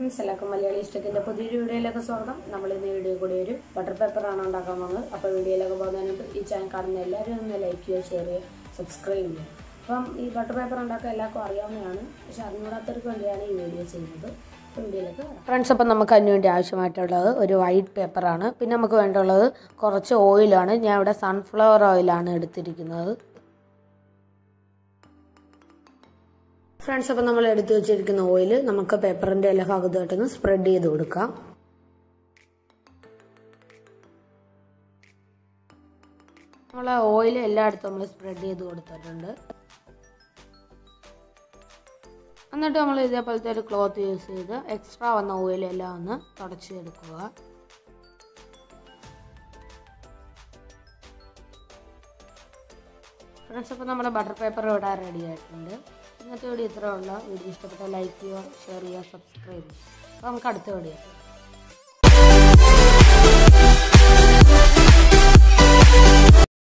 friends എല്ലാവർക്കും മലയാളി ഇഷ്ടത്തിൻ്റെ പുതിയൊരു വീഡിയോയിലേക്ക് സ്വാഗതം നമ്മൾ ഇന്ന് വീഡിയോ കൂടി ഒരു ബട്ടർ പേപ്പറാണ് ഉണ്ടാക്കാൻ പോകുന്നത് അപ്പോൾ വീഡിയോയിലേക്ക് പോകുന്നതിന് മുമ്പ് ഈ ചാനൽ കാണുന്ന എല്ലാവരും ഒന്ന് ലൈക്ക് ചെയ്യുക ഷെയർ ചെയ്യുക സബ്സ്ക്രൈബ് ചെയ്യുക അപ്പം ഈ ബട്ടർ പേപ്പർ ഉണ്ടാക്കാൻ എല്ലാവർക്കും അറിയാവുന്നതാണ് പക്ഷെ അറിഞ്ഞൂടാത്തവർക്ക് വേണ്ടിയാണ് ഈ വീഡിയോ ചെയ്യുന്നത് അപ്പോൾ വീഡിയോയിലേക്ക് ഫ്രണ്ട്സ് അപ്പം നമുക്ക് അതിന് വേണ്ടി ആവശ്യമായിട്ടുള്ളത് ഒരു വൈറ്റ് പേപ്പറാണ് പിന്നെ നമുക്ക് വേണ്ടുള്ളത് കുറച്ച് ഓയിലാണ് ഞാൻ ഇവിടെ സൺഫ്ലവർ ഓയിലാണ് എടുത്തിരിക്കുന്നത് ഫ്രണ്ട്സ് അപ്പം നമ്മൾ എടുത്തു വെച്ചിരിക്കുന്ന ഓയിൽ നമുക്ക് പേപ്പറിൻ്റെ എല്ലാ ഭാഗത്തായിട്ടൊന്ന് സ്പ്രെഡ് ചെയ്ത് കൊടുക്കാം നമ്മൾ ഓയിൽ എല്ലായിടത്തും നമ്മൾ സ്പ്രെഡ് ചെയ്ത് കൊടുത്തിട്ടുണ്ട് എന്നിട്ട് നമ്മൾ ഇതേപോലത്തെ ഒരു ക്ലോത്ത് യൂസ് ചെയ്ത് എക്സ്ട്രാ വന്ന ഓയിലെല്ലാം ഒന്ന് തുടച്ചെടുക്കുക ഫ്രണ്ട്സ് അപ്പോൾ നമ്മുടെ ബട്ടർ പേപ്പർ ഇവിടെ റെഡി ആയിട്ടുണ്ട് ഇന്നത്തെ വീഡിയോ ഇത്രയുള്ള വീഡിയോ ഇഷ്ടപ്പെട്ട ലൈക്ക് ചെയ്യുക ഷെയർ ചെയ്യുക സബ്സ്ക്രൈബ് ചെയ്യുക അപ്പോൾ നമുക്ക് അടുത്ത വീഡിയോ